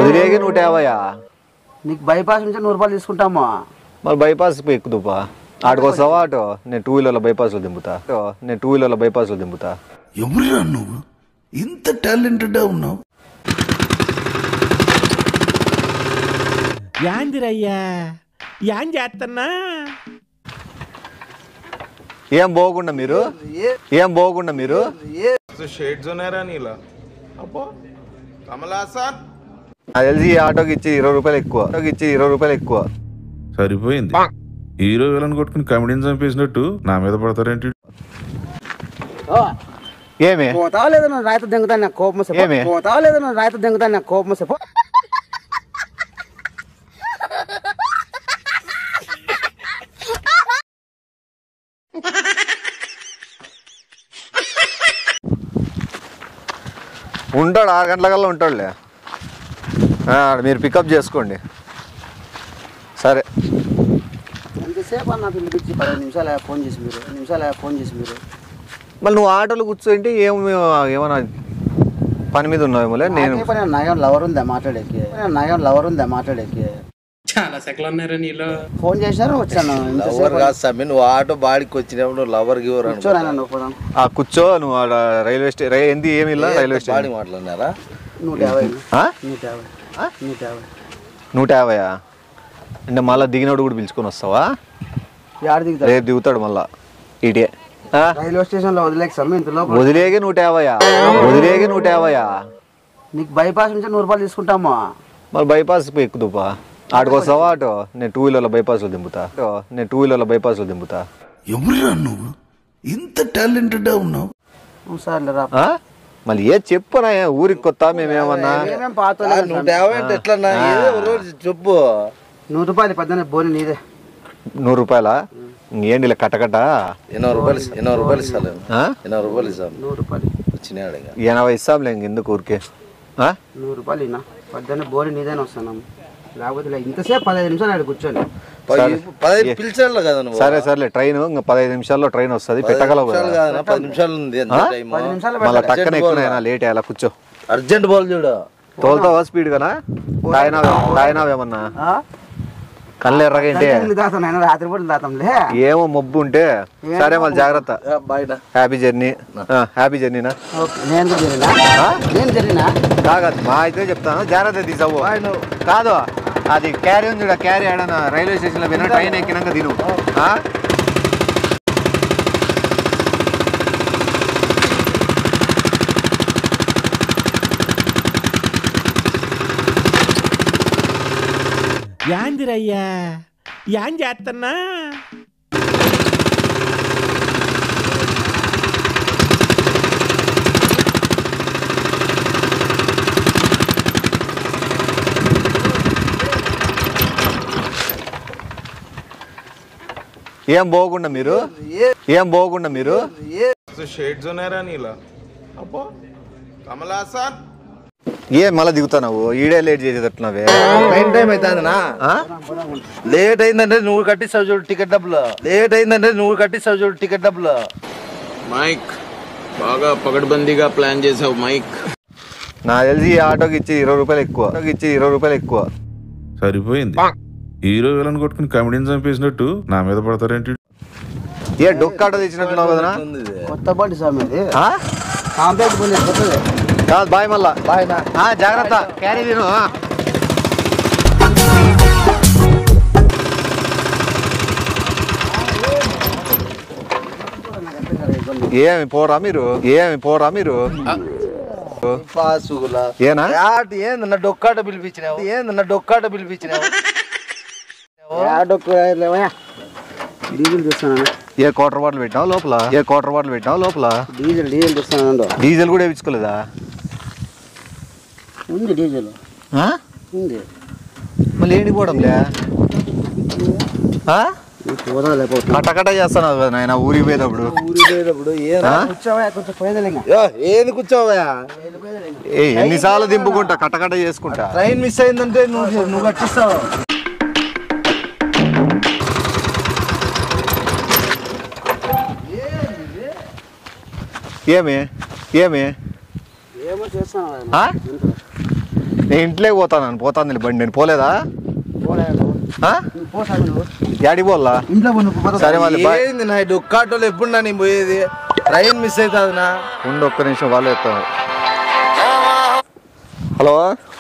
వదిలేగి నూట యాభైయా నీకు బైపాస్ నుంచి నూరు రూపాయలు తీసుకుంటాము మరి బైపాస్ ఎక్కుదుపా ఆడికి వస్తావా ఆటో నేను టూ వీలర్లో బైపాస్లో దింపుతా ఆటో, నేను టూ వీలర్లో బైపాస్లో దింపుతా ఎవరురా నువ్వు ఇంత టాలెంటెడ్ ఉన్నావు యాందిరయ్యా యాన్ చేస్తున్నా ఏం పోకుండా మీరు ఏం పోకుండా మీరు షేడ్స్ ఉన్నారా నీలా అబ్బో కమల్ హాసన్ నాకు తెలిసి ఈ ఆటోకి ఇచ్చి ఇరవై రూపాయలు ఎక్కువ ఆటోకి ఇచ్చి ఇరవై రూపాయలు ఎక్కువ సరిపోయింది హీరో విలన్ కొట్టుకుని కమెడీని చంపేసినట్టు నా మీద పడతారేంటి ఏమి పోతావా లేదా నువ్వు రాయితో దెంగుతాను నాకు కోపం వస్తే పో. ఏమి? పోతావా లేదా నువ్వు రాయితో దెంగుతాను నాకు కోపం వస్తే పో. ఉంటాడు ఆరు గంటలకల్లా ఉంటాడులే ఆ, మీరు పికప్ చేసుకోండి సరే ఎంతసేపు అన్న పిలిపించి పదిహేను నిమిషాలు అయ్యా ఫోన్ చేసి మీరు ఐదు నిమిషాలు అయ్యా ఫోన్ చేసి మీరు మళ్ళీ నువ్వు ఆటోలో కూర్చోంటే ఏం ఏమన్నా పని మీద ఉన్నావేమోలే నేను నాకే పని నయం లవర్ ఉందా మాట్లాడేకి నయం లవర్ ఉందా మాట్లాడేకి చాలా సెకలు ఉన్నారా నీలో ఫోన్ చేసినారు వచ్చాను లవర్ ఇంతసేపు కాదు స్వామి నువ్వు ఆటో బాడికి వచ్చినప్పుడు లవర్ గివర్ కూర్చో నాయన నువ్వు పోదాం ఆ కూర్చో నువ్వు ఆడ రైల్వే స్టేషన్ రై ఎంది ఏమి ఇలా రైల్వే బాడీ స్టేషన్ మాట్లాడినారా నూట యాభై ఆ? నూట యాభై నూట యాభై నూట యాభైయా అంటే మళ్ళీ దిగినోడు కూడా పిలుచుకొని వస్తావా యాడ దిగుతారు రేపు దిగుతాడు మళ్ళా ఇటే ఆ? రైల్వే స్టేషన్ లో వదిలేక సమ్మె ఇంత లోపల వదిలేగి నూట యాభైయా వదిలేగి నూట యాభైయా నీకు బైపాస్ నుంచి నూరు రూపాయలు తీసుకుంటాము మరి బైపాస్ ఎక్కుదుపా ఆడికి వస్తావా ఆటో నేను టూ వీలర్లో బైపాస్లో దింపుతా ఆటో, నేను టూ వీలర్లో బైపాస్లో దింపుతా ఎవరురా నువ్వు ఇంత టాలెంటెడ్ ఉన్నావు సర్లే రా ఆ? మళ్ళీ ఏ చెప్పునా ఊరికి కొత్త మేమేమన్నా మేమేం పాత ఆ, నూట యాభై అంటే ఎట్లా ఏదో ఒక రోజు చెప్పు నూరు రూపాయలు పద్దెన బోని నీదే నూరు రూపాయలా ఇంకేంటి ఇలా కట్టకట్ట ఎనభై రూపాయలు ఇస్తా- ఎనభై రూపాయలు ఇస్తాను ఆ? ఎనభై రూపాయలు ఇస్తాను నూరు రూపాయలు వచ్చినాడు ఇంకా ఎనభై ఇస్తాంలే ఇంక ఎందుకు ఊరికే ఆ? నూరు రూపాయలు ఇన్నా పద్దెన బోని నీదేనే వస్తాను లేకపోతే ఇలా ఇంతసేపు పదహైదు నిమిషాలు ఆడ కూర్చొని పది- పదహైదు పిలిచాడు కదా నువ్వు సరే సర్లే ట్రైన్ ఇంకా పదహైదు నిమిషాల్లో ట్రైన్ వస్తుంది పెట్టగలవు నిమిషాలు కదా కాదన్నా, పది నిమిషాలు ఉంది ఎంత ఆ? టైం పది నిమిషాలు మళ్ళీ పెట్టాలి. టక్కన ఎక్కువ లేట్ అయ్యాలా కూర్చో అర్జెంట్ బాల్ చూడు తోలుతావా స్పీడ్ గానా తాయినావే తాయినావేమన్నా ఆ? కళ్ళు ఎర్రగంటే ఎందుకు దాతాం నేను రాత్రి పూట దాతాంలే ఏమో మబ్బు ఉంటే సరే మళ్ళీ జాగ్రత్త బాయ్నా హ్యాపీ జర్నీ హ్యాపీ జర్నీనా ఓకే నేను కూడా జరిగినా నేను జరిగినా కాదు మా అయితే చెప్తాను జాగ్రత్త తీసావు కాదు అది క్యారీ ఉంది చూడ క్యారీ ఆడన రైల్వే స్టేషన్ లో పోయినా ట్రైన్ ఎక్కినాక తిను ఆ? యాందిరయ్యా యాన్ చేస్తున్నా ఏం పోకుండా మీరు ఏం పోకుండా మీరు షేడ్స్ ఉన్నారా నీలా అబ్బో కమల్ హాసన్ ఏం మళ్ళీ దిగుతున్నావు ఈడే లేట్ చేసేటట్టున్నావే ట్రైన్ టైం అవుతుందినా ఆ? లేట్ అయిందంటే నువ్వు కట్టిస్తావు చూడు టికెట్ డబ్బులు లేట్ అయిందంటే నువ్వు కట్టిస్తావు చూడు టికెట్ డబ్బులు మైక్ బాగా పగడ్బందీగా ప్లాన్ చేసావు మైక్ నాకు తెలిసి ఈ ఆటోకి ఇచ్చి ఇరవై రూపాయలు ఎక్కువ ఆటోకి ఇచ్చి ఇరవై రూపాయలు ఎక్కువ సరిపోయింది హీరో విలన్ కొట్టుకుని కమెడీని చంపేసినట్టు నా మీద పడతారేంటి ఏ డొక్క ఆటో తెచ్చినట్టున్నావు కదనా ఉంది ఇది. కొత్త బండి స్వామి ఇది ఆ? కాంపాక్ట్ బండి కొత్తది కాదు బాయ్ మళ్ళా ఆ, జాగ్రత్త క్యారీ తిను ఆ. ఏమి పోరా మీరు ఏమి పోరా మీరు పాసుగులా ఏనా యాట్ ఏందన్న డొక్కాట పిలిపించినావు ఏందన్న డొక్కాట పిలిపించినావు లేవయా డీజిల్ చూస్తాను ఏ క్వార్టర్ బాటిల్ పెట్టినావు లోపల ఏ క్వార్టర్ బాటిల్ పెట్టినావు లోపల డీజిల్ డీజిల్ చూస్తాను డీజిల్ కూడా వేయించుకోలేదా ఉంది డీజిల్ ఆ? ఉంది మళ్ళీ ఏంటి పోవడంలే ఆ? పోదా లేకపోతే కటకట చేస్తున్నావు కదా నాయన ఊరికి పోయేటప్పుడు ఊరి పోయేటప్పుడు ఏం ఆ? కూర్చోవా కొంచెం పోయేది ఇంకా యో, ఏంది కూర్చోవా ఏ ఎన్నిసార్లు దింపుకుంటా కటకట చేసుకుంటా ట్రైన్ మిస్ అయిందంటే నువ్వు నువ్వు కట్టిస్తావు ఏమి ఏమి ఏమో చేస్తాను ఆ? నేను ఇంట్లోకి పోతాను పోతాను బండి నేను పోలేదా పోలేదు ఆ? నువ్వు పో సామి నువ్వు యాడికి పోల్లా ఇంట్లో పో నువ్వు పోతావు. సరే మళ్ళీ బాయ్ ఏంది నా డొక్కాటోలో ఎప్పుడు నా నేను పోయేది ట్రైన్ మిస్ అవుతుంది నా ఉండు ఒక్క నిమిషం వాళ్ళు ఎత్తాను హలో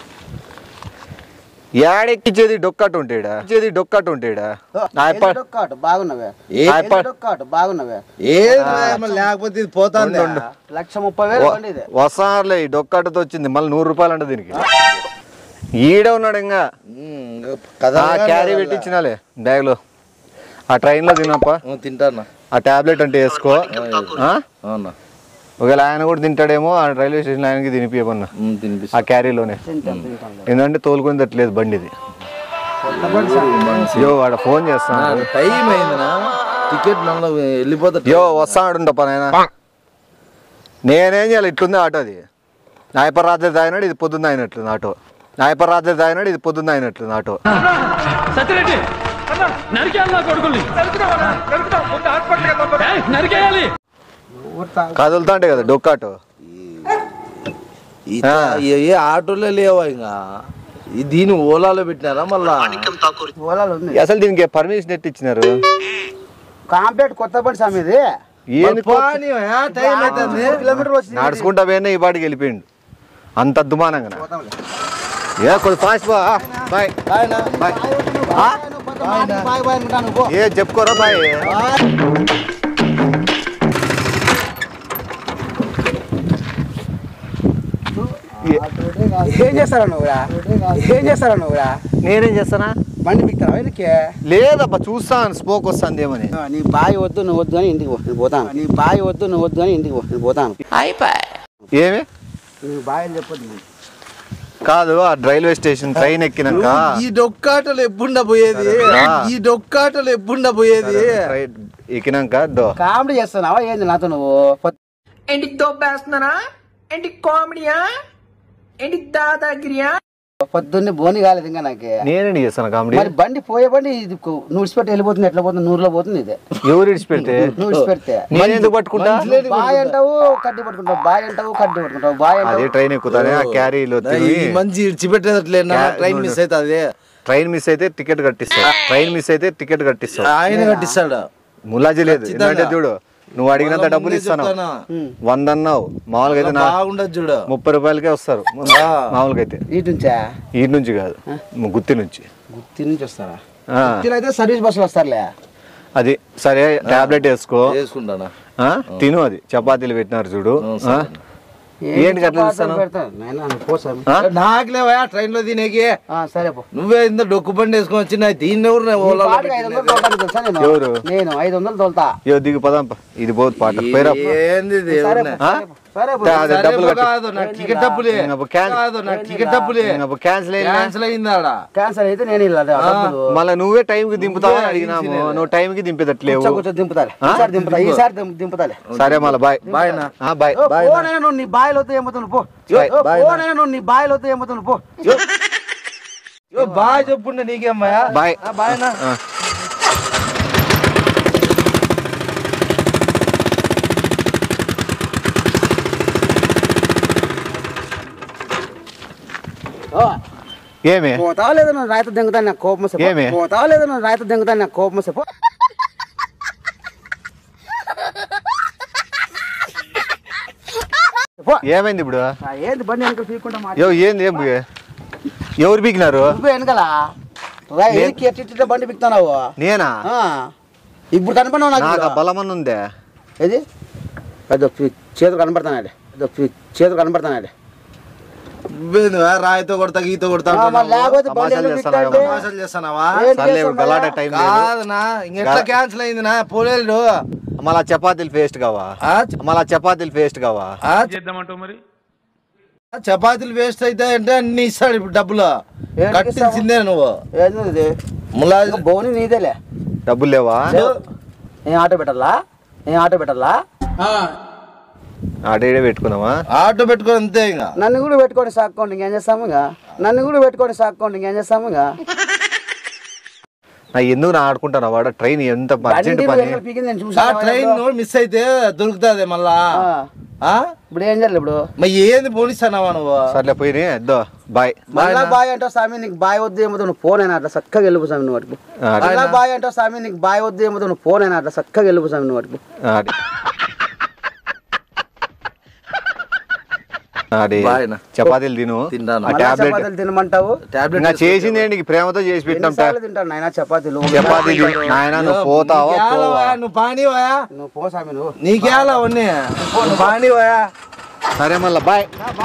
యాడెక్కిచ్చేది డొక్కట్ ఉంటాడా ఇచ్చేది డొక్కట్ ఉంటాడా నా ఏంది అప్ప- డొక్కాటు బాగున్నావే ఏ నా ఏంది అప్ప- డొక్కాటు బాగున్నావే ఏది రా, లేకపోతే ఇది పోతాంది లక్ష ముప్పై వేలు బండి ఇది వస్తారులే ఈ డొక్కటతో వచ్చింది మళ్ళీ నూరు రూపాయలు అంట దీనికి ఈడే ఉన్నాడు ఇంకా కదా ఆ క్యారీ పెట్టించినాలే బ్యాగ్లో ఆ ట్రైన్లో తినప్ప తింటానా ఆ టాబ్లెట్ అంటే వేసుకో ఆ? అవునా ఒకవేళ ఆయన కూడా తింటాడేమో ఆ రైల్వే స్టేషన్ ఆయనకి తినిపియమన్నా ఉమ్, ఆ తినిపిస్తా క్యారీలోనే తింటాం తింటాం ఎందుకంటే తోలుకొని తట్టలేదు బండిది యో వాడ ఫోన్ చేస్తాను టైం అయిందినా టికెట్ మళ్ళీ వెళ్ళిపోతా యో వస్తాడు పనైనా నేనేం చేయాలి ఇట్లుంది ఆటో అది నాయపర్ రాత్రి తాగినాడు ఇది పొద్దున్న అయినట్లుంది ఆటో నాయపర్ రాత్రి తాగినాడు ఇది పొద్దున్న అయినట్లుంది ఆటో సత్యరెడ్డి నరికేయాలి నా కొడుకుల్ని ఏయ్, నరికేయాలి కదులుతా అంటే కదా డొక్కాటో ఈ తా- ఏ ఏ ఆటోలో లేవా ఇంకా ఈ దీని ఓలాలో పెట్టినారా మళ్ళా ఓలాలు ఉంది అసలు దీనికి పర్మిషన్ ఎట్టి ఇచ్చినారు కాంప్లెట్ కొత్త బండి సామి ఇది ఏంది పోనీ, ఆ, టైం అవుతుంది మూడు కిలోమీటర్లు వచ్చింది నడుచుకుంటా పోయినా ఈ పాటికి వెళ్ళిపోయిండు అంత అద్దుమానంగా ఏ కొంచెం ఫాస్ట్ బా బాయ్ బాయ్ బాయ్ బాయ్ అనుకుంటాను పో ఏ చెప్పుకోరా బాయ్ ఏం చేస్తారా నువ్వురా ఏం చేస్తారా నువ్వురా నేనేం చేస్తానా బండి బిక్తారా వెనక్కి లేదబ్బా చూస్తాను స్మోక్ వస్తుంది ఏమని నీ బాయ్ వద్దు నువ్వు వద్దు అని ఇంటికి పో నేను పోతాను నీ బాయ్ వద్దు నువ్వు వద్దు అని ఇంటికి పో నేను పోతాను ఏమి నీ బాయ్ అని చెప్పొద్దు కాదు ఆ రైల్వే స్టేషన్ ట్రైన్ ఎక్కినాక ఈ డొక్కాటోలు ఎప్పుడుండా పోయేది ఆ. ఈ డొక్కాటోలు ఎప్పుడుండా పోయేది ట్రైన్ ఎక్కినాక దో కామెడీ చేస్తున్నావా ఏంది నాతో నువ్వు పొద్దు- ఏంటి దోపేస్తున్నారా ఏంటి కామెడీయా ఏంటి దాదాగిరియా పొద్దున్నే బోని కాలేదు ఇంకా నాకు నేనేంటి చేస్తాను కామెడీ మరి బండి పోయే బండి ఇది కు- నువ్వు ఇడిచిపెట్టి వెళ్ళిపోతుంది ఎట్లా పోతుంది నూరులో పోతుంది ఇది ఎవరు ఇడిచిపెడితే నువ్వు ఇడిచిపెడితే నేను ఎందుకు పట్టుకుంటా బాయ్ అంటావు కడ్డి పట్టుకుంటావు బాయ్ అంటావు కడ్డి పట్టుకుంటావు బాయ్ అదే అంటావు ట్రైన్ ఎక్కుతానే ఆ క్యారీలో తిని ఈ మంచి ఇడిచిపెట్టేదట్లేనా క్యా- ట్రైన్ మిస్ అవుతుంది ట్రైన్ మిస్ అయితే టికెట్ కట్టిస్తావు ట్రైన్ మిస్ అయితే టికెట్ కట్టిస్తావు ఆయన కట్టిస్తాడు ములాజీ లేదు ఖచ్చితంగా. ఎందుకంటే చూడు నువ్వు అడిగినంత వాళ్ళ డబ్బులు ముందే ఇస్తాను చెప్తానా? వంద అన్నావు మామూలుగా అయితే నా బాగుండదు చూడు ముప్పై రూపాయలకే వస్తారు మామూలుగా అయితే ఇటు నుంచా ఈ నుంచి కాదు గుత్తి నుంచి గుత్తి నుంచి వస్తారా ఆ, గుత్తిలో అయితే సర్వీస్ బస్సులు వస్తారులే అది సరే టాబ్లెట్ వేసుకో వేసుకుంటానా ఆ, తిను అది చపాతీలు పెట్టినారు చూడు ఆ, ఏంటి అట్లా చూస్తాను పెడతాను నాయనా, నువ్వు పో స్వామి. ఆ? నాకు లేవా ట్రైన్ లో తినేకి ఆ, సరే పో నువ్వే ఇంత డొక్కు బండి వేసుకొని వచ్చి నా దీన్ని ఎవరు నీ ఓలా పాటకి ఐదు వందలు తోలుతాను తెలుసా నేను ఎవరు? నేను ఐదు వందలు తోలుతా యో దిగు పదాం ఇది పోదు పాట పోయిరా ఏంది ఇది? సరే ఎవరిని? పో, ఆ? సరే పో. అదే సరే డబ్బులు పో కట్టి కాదు నా టికెట్ డబ్బులే ఇంకా క్యాన్- కాదు నా టికెట్ డబ్బులే ఇంకా క్యాన్సిల్ అయినా క్యాన్సిల్ అయింది ఆడ క్యాన్సర్ అయితే నేను ఇలా డబ్బులు మళ్ళీ నువ్వే టైం కి దింపుతావని నువ్వే అడిగినాము ఇచ్చినది. నువ్వు టైం కి దింపేటట్లేవు కూర్చో, కూర్చో దింపుతాలే ఆ? ఈసారి దింపుతా ఈసారి దింపు- దింపుతాలే సరే మళ్ళీ బాయ్ బాయ్ నా ఆ, బాయ్ ఓ, పోనైనా నువ్వు నీ బాయిలో వద్దు ఏమవుతుంది పో బాయ్, ఓ, బాయ్ నా. పోనైనా నువ్వు నీ బాయిలో వద్దు ఏమవుతుంది పో యో బాయ్ చెప్పుండే నీకేమ్మయ్యా బాయ్ ఆ, బాయ్ నా ఆ. ఓ, ఏమి పోతావా లేదా నువ్వు రాయితో దింగుతాను నాకు కోపం వస్తే పో. ఏమి? పోతావా లేదా నువ్వు రాయితో దింగుతాను నాకు కోపం వస్తే పో పో. ఏమైంది ఇప్పుడు ఆ, ఏంది బండి వెనక పీక్కుంటా మాట యో ఏంది ఏం ఎవరు బీకినారు నువ్వే వెనకాల ఎక్కి ఎట్టి ఎట్టి బండి పిక్తున్నావు నేనా ఇప్పుడు కనపడినావు నాకు నాకు ఆ ఇప్పుడు. బలమని ఉందే ఏది అదో పి- చేతులు కనపడుతున్నాడు అదో పి- చేతులు కనపడుతున్నాడు నువ్వేంది వా, రాయితో కొడతా గీతో కొడతా ఆ, మరి లేకపోతే బండి తమాషాలు ఎందుకు చేస్తున్నావు పిక్తాంటే? తమాషాలు చేస్తానావా ఏంటి సర్లే చేస్తావు గలాట భయ్యా? టైం లేదు కాదునా ఇంకెట్లా క్యాన్సిల్ అయింది నా పోలేడు మళ్ళా చపాతీలు పేస్ట్ కావా ఆ, మళ్ళా చపాతీలు పేస్ట్ కావా ఆ, చేద్దామంటావు మరి చపాతీలు వేస్ట్ అయితే అంటే అన్ని ఇస్తాడు ఇప్పుడు డబ్బులు ఏంటికి కట్టించిందే నువ్వు ఏంది ఇది ములా ఇంకా బోని నీదేలే డబ్బులు లేవా ఏం ఆటో పెట్టాలా ఏం ఆటో పెట్టాలా ఆడేడే పెట్టుకున్నావా ఆటో పెట్టుకొని అంతే ఇంకా నన్ను కూడా పెట్టుకొని సాక్కోండి ఇంకేం చేస్తాము ఇంకా నన్ను కూడా పెట్టుకొని సాక్కోండి ఇంకేం చేస్తాము ఇంకా నా ఎందుకు నా ఆడుకుంటాను వాడు ట్రైన్ ఎంత అర్జెంట్ బండి పని వెనకాల పీకింది నేను ఆ చూసాను ట్రైన్ మిస్ అయితే దొరుకుతుంది మళ్ళా ఆ? ఇప్పుడు ఏం చేయాలి ఇప్పుడు మరి ఏంది పోలీస్ అన్నావా నువ్వు సర్లే పోయి ఎద్దో బాయ్ మళ్ళా బాయ్ అంటావు స్వామి నీకు బాయ్ వద్దు ఏమో నువ్వు ఫోన్ అయినా అట్లా చక్కగా వెళ్ళిపో స్వామి నువ్వు అటుకు మళ్ళా బాయ్ అంటావు స్వామి నీకు బాయ్ వద్దు ఏమో నువ్వు ఫోన్ అయినా అట్లా చక్కగా వెళ్ళిపో స్వామి నువ్వు అటుకు అది అది బాయ్ నా. చపాతీలు తిను తింటాను. ఆ మళ్ళా టాబ్లెట్ చపాతీలు తినమంటావు టాబ్లెట్ ఇంకా చేసింది ఏంటి? నీకు ప్రేమతో చేసి పెట్టినాం టా- ఎన్నిసార్లు తింటాను నాయన చపాతీలు చపాతీ తిను. నాయన నువ్వు పోతావా పోవా? నువ్వు పానీవా నువ్వు పో స్వామి నువ్వు నీకేలా అవన్నీ నువ్వు పానీవా సరే మళ్ళా బాయ్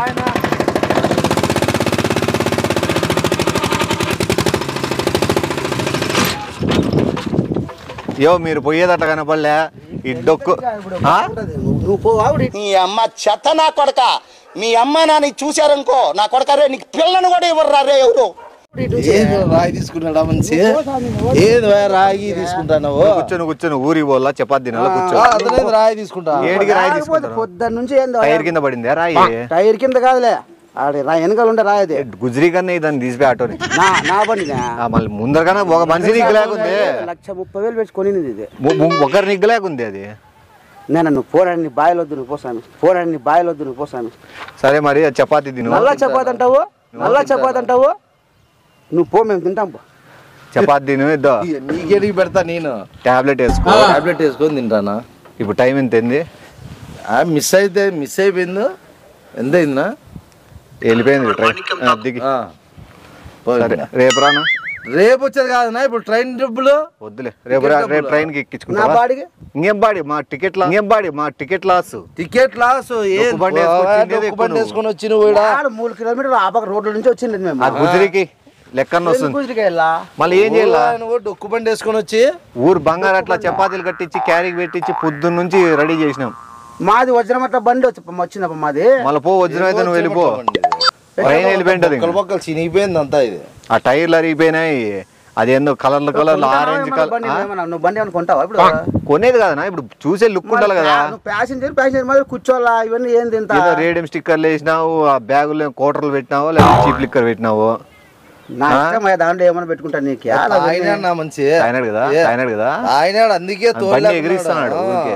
యో మీరు పోయేదట్లా కనపడలే ఈ డొక్కు ఆ? నువ్వు పో ఆవిడ నీ అమ్మ చెత్త నా కొడక మీ అమ్మ నాని చూశారనుకో నా కొడక రే నీకు పిల్లను కూడా ఇవ్వరు రే ఎవరు ఏదో రాయి తీసుకున్నాడా మంచి ఏది వా రాగి తీసుకుంటావు కూర్చొని కూర్చొని ఊరికి పోలా చపాతీ తినాలా కూర్చో అతనేది రాయి తీసుకుంటా ఏడికి రాయి రాకపోతే తీసుకుంటారు పొద్దున్న నుంచి ఏందో టైర్ కింద పడింది రాయి టైర్ కింద కాదులే ఆడ రా వెనకాల ఉండే రాయది గుజరీ కన్నా దాన్ని తీసిపోయి ఆటోని నా నా బండినా ఆ, మళ్ళీ ముందరగానే ఒక మనిషి నిగ్గలేకుంది లక్ష ముప్పై వేలు పెట్టి కొనింది ఇది ము- ము- ఒకరి నిగ్గలేకుంది అది నేను నువ్వు పోరాడి నీ బాయిలు వద్దు నువ్వు పోసాను పోరాడి నీ బాయిలు వద్దు నువ్వు పోసాను సరే మరి ఆ చపాతీ తిను నల్ల చపాతి అంటావు నల్ల చపాతి అంటావు నువ్వు పో మేము తింటాం పో చపాతీ తిను ఇద్దో నీకేడికి పెడతా నేను టాబ్లెట్ వేసుకో టాబ్లెట్ వేసుకొని తింటానా ఇప్పుడు టైం ఎంత అయింది మిస్ అయితే మిస్ అయిపోయిందో ఎంత అయిందా వెళ్ళిపోయింది ట్రైన్ ఆ, దిగి ఆ. సరే రేపు రానా రేపు వచ్చేది కాదన్నా ఇప్పుడు ట్రైన్ డబ్బులు వద్దులే రేపు రా- రేపు ట్రైన్ కి నా ఎక్కించుకుంటావా బాడికి ఇంకేం బాడి మా టికెట్ లా ఇంకేం బాడి మా టికెట్ లాస్ టికెట్ లాస్ ఏ డొక్కు బండి వేసుకొని తినేది డొక్కు ఎక్కువ బండి నువ్వు. వేసుకొని వచ్చి నువ్వు ఈడ. ఆడ మూడు కిలోమీటర్లు ఆ పక్క రోడ్ల నుంచి వచ్చింది మేము ఆ గుజరికి లెక్కన్న వస్తుంది గుజరికి వెళ్ళా మళ్ళీ ఏం చేయాలా ఊరా నువ్వు డొక్కు బండి వేసుకొని వచ్చి ఊరు బంగారు అట్లా చపాతీలు కట్టించి క్యారీకి పెట్టించి పొద్దున్న నుంచి రెడీ చేసినాం మాది వజ్రం అట్లా బండి వచ్చి వచ్చిందప్ప మాది మళ్ళీ పో వజ్రం అయితే నువ్వు వెళ్ళిపో ట్రైన్ వెళ్ళిపోయింటది బొక్కలు బొక్కలు చినిగిపోయింది అంతా ఇది ఆ టైర్లు అరిగిపోయినాయి అదేందో కలర్లు కలర్లు కొంటావా ఆరెంజ్ ఏమన్నా కలర్ బండి ఏమన్నా? నువ్వు బండి ఏమైనా కొంటావా ఇప్పుడు కొనేది కదా ఇప్పుడు చూసే లుక్ ఉండాలి కదా నువ్వు ప్యాసింజర్ ప్యాసింజర్ మాదిరి కూర్చోవాలా ఇవన్నీ ఏంది ఇంత ఏదో రేడియం స్టిక్కర్లు వేసినావు ఆ బ్యాగులో కోటర్లు పెట్టినావు లేదా చీప్ లిక్కర్ పెట్టినావు నా ఇష్టం అయ్యా, దాంట్లో ఏమైనా పెట్టుకుంటా నీకు యాడ ఆయన నా మంచి ఆయనాడు కదా ఏ, ఆయనాడు కదా ఆయన అందుకే ఆ బండి తోలేకున్నాడు. ఎగిరిస్తున్నాడు ఊరికే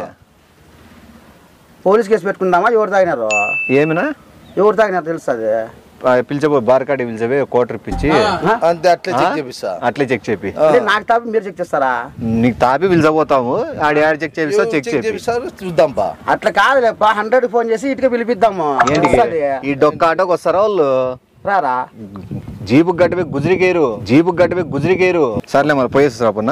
పోలీస్ కేసు పెట్టుకుందామా ఎవరు తాగినారు ఏమినా ఎవరు తాగినారు తెలుస్తుంది ఆ, పిలిచబో బార్కాడి పిలిచబోయి కోటర్ ఇప్పించి అంతే అట్లే ఆ? చెక్ చేపిస్తా అట్లే చెక్ చేపి నాకు తాపి మీరు చెక్ చేస్తారా నీకు తాపి పిలిచబోతాము ఆడి ఆడి చెక్ చేపిస్తా చెక్ చెక్ చేపి చేపిస్తారు చూద్దాం పా అట్లా కాదులేపా హండ్రెడ్ ఫోన్ చేసి ఇటుక పిలిపిద్దాము ఏంటి వస్తది. ఈ డొక్క ఆటోకి వస్తారా వాళ్ళు రారా జీపు గట్టిపోయి గుజరికేరు జీపు గట్టిపోయి గుజరికేరు సర్లే మరి పోయేస్తారా పొన్న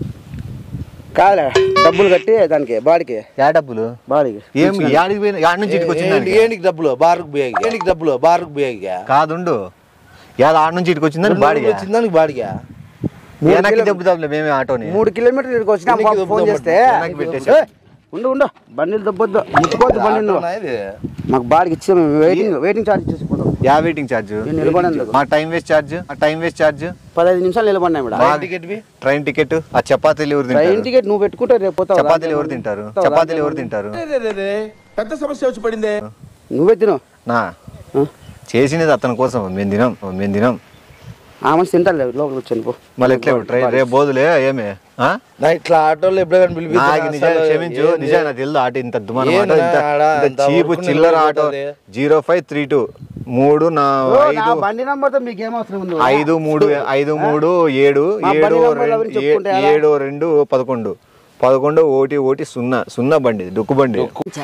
కాదులే డబ్బులు కట్టి దానికి బాడికి యా డబ్బులు బాడికి ఏం యాడికి పోయిన యాడి నుంచి ఇటుకు ఏంటి వచ్చింది ఏంటికి డబ్బులు బారుకు పోయాక ఏంటికి డబ్బులు బారుకు పోయాక కాదుండు యాద ఆడ నుంచి ఇటుకు వచ్చిందని బాడిగా వచ్చిందానికి బాడిగా వెనక్కి దెబ్బతాంలే మేమే ఆటోని మూడు కిలోమీటర్లు ఇక్కడికి వచ్చినా ఎన్నికి ఫోన్ దొబ్బుతాం చేస్తే వెనక్కి పెట్టేసి. ఏయ్, ఉండు ఉండు బండిలు దొబ్బొద్దు ముట్టుకోవద్దు బండి నువ్వు ఆటోనా ఇది? మాకు బాడికి ఇచ్చి మేము వెయిటింగ్ వెయిటింగ్ ఛార్జ్ చేసిపోతాం యా వెయిటింగ్ ఛార్జ్ నేను నిలబడేందుకు మా టైం వేస్ట్ ఛార్జ్ ఆ టైం వేస్ట్ ఛార్జ్ పదహైదు నిమిషాలు నిలబడినా మేడం ట్రైన్ టికెట్ వి? ట్రైన్ టికెట్ ఆ చపాతీలు ఎవరు ట్రైన్ తింటారు టికెట్ నువ్వు పెట్టుకుంటే రేపు పోతావు చపాతీలు ఎవరు తింటారు చపాతీలు ఎవరు తింటారు పెద్ద సమస్య వచ్చి పడిందే నువ్వే తిను నా ఆ? చేసినది అతని కోసం మేము తినం మేము తినం ఆ మనిషి తింటారు లోపల వచ్చాను పో మళ్ళీ ఎట్లా ట్రైన్ రేపు బోదులే ఏమే ఆ? నా ఇట్లా ఆటోలో ఎప్పుడైనా పిలిపిస్తా నాకు నిజం క్షమించు నిజం నాకు తెలుసు ఆట ఇంత దుమానం ఆట ఏంది ఇంత ఆడ ఇంత అంత చీపు వర్క్ చిల్లర ఆటో నిలబడుతుంది. జీరో ఫైవ్ త్రీ టూ మూడు నా ఓ, నా ఐదు బండి నంబర్ తో మీకు ఏం అవసరం ఉంది ఐదు మూడు ఐదు మూడు ఏడు మా ఏడు బండి నంబర్లు రెండు అవన్నీ ఏ- చెప్పుకుంటే ఎలా? ఏడు రెండు పదకొండు పదకొండు ఒకటి ఒకటి సున్నా సున్నా బండి ఇది, డొక్కు బండి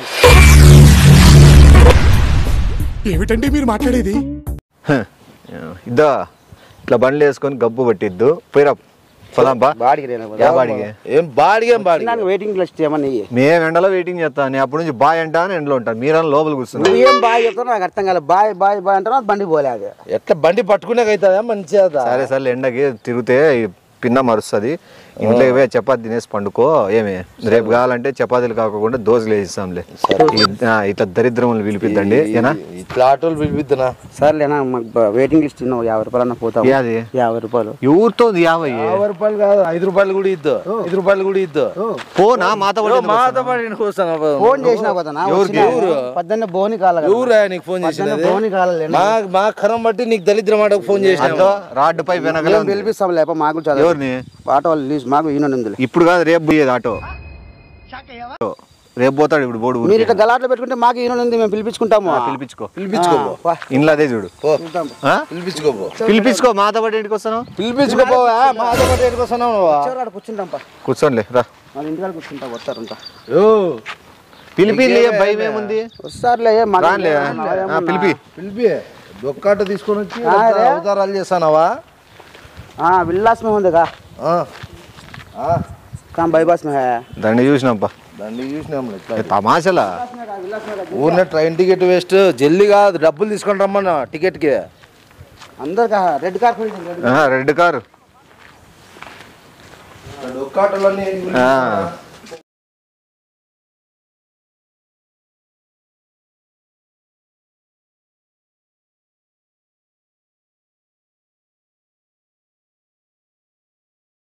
ఏమిటండి మీరు మాట్లాడేది హ. ఇద్దా ఇట్లా బండ్లు వేసుకొని గబ్బు పట్టిద్దు పోయిరా పోదాంపా బాడికి రేనా యా బాడికి ఏం బాడిగా ఏం బాడిగా నాకు వెయిటింగ్ లిస్ట్ ఏమన్నా ఇయ్యి. మేము ఎండలో వెయిటింగ్ చేస్తాను నేను అప్పటి నుంచి బాయ్ అంటా అని ఎండలో ఉంటాను మీరన్నా లోపల కూర్చున్నా నువ్వు ఏం బాయ్ చెప్తావు నాకు అర్థం కాలేదు బాయ్ బాయ్ బాయ్ అంటారు బండి పోలే అది ఎట్లా బండి పట్టుకునే అవుతుందా మంచిగా సరే సరే ఎండకి తిరిగితే ఈ పిన్న మరుస్తుంది ఇంట్లో ఇవే చపాతి తినేసి పండుకో ఏమి రేపు కావాలంటే చపాతీలు కాకుండా దోశలు వేసిస్తాంలే ఈ- ఆ, ఇట్లా దరిద్రములు పిలిపిద్దండి ఏనా ఇట్లా ఆటోలు పిలిపిద్దునా సర్లేనా మాకు బ- వెయిటింగ్ లిస్ట్ ఇన్నావు యాభై రూపాయలు అన్న పోతావు యాది యాభై రూపాయలు ఎవరితో యాభై యాభై రూపాయలు కాదు ఐదు రూపాయలు కూడా ఇద్దు ఐదు రూపాయలు కూడా ఇద్దు పోనా మాత మాతో పాటు ఈయనకి వస్తాను ఫోన్ చేసినా కదా నా ఎవరికి? వచ్చినా. ఎవరు? పద్దెన్న బోని కాల ఎవరా నీకు ఫోన్ చేసినది బోని కాలే మా మా కరం బట్టి నీకు దరిద్రం ఆటకు ఫోన్ చేసిన రాడ్డు పై వెనకలే ఉంది. పిలిపిస్తాం లేప మాకు చదువు ఎవరిని ఆటో వాళ్ళు లీజ్ మాకు ఈయన ఉంది ఇప్పుడు కాదు రేపు పోయేది ఆటో రేపు పోతాడు ఇప్పుడు బోర్డు మీరు ఇట్లా గలాట్లో పెట్టుకుంటే మాకు ఈయన ఉంది మేము పిలిపించుకుంటాము పిలిపించుకో పిలిపించుకో పో. వా. ఇంట్లో అదే చూడు పో ఆ? పిలిపించుకో పో పిలిపించుకో మాతో పాటు ఇంటికి వస్తాను పిలిపించుకోపోవా మాతో పాటు ఎక్కడికి వస్తున్నావు నువ్వు? చివరి ఆడ కూర్చుంటాం పా కూర్చోనిలే రా వాళ్ళ ఇంటికాడ కూర్చుంటాం వస్తారంతా ఓ, పిలిపి భయం ఏముంది వస్తారులే ఏ మన రానులే ఆ, పిలిపి పిలిపి దొక్కాట తీసుకొని వచ్చి ఆ, రే. అవతారాలు చేస్తానవా ఆ విల్లాస్ में होंगे का ఆ. ఆ, काम बाईपास में है దాన్ని చూసినాంపా దాన్ని చూసినాం ఇట్లా తమాషలా ఊరినే ట్రైన్ టికెట్ వేస్ట్ జల్లి కాదు డబ్బులు తీసుకొని రమ్మన్నా టికెట్కి अंदर का है रेड कार खड़ी है, रेड రెడ్ కారు దొక్కాటలన్నీ ఆ.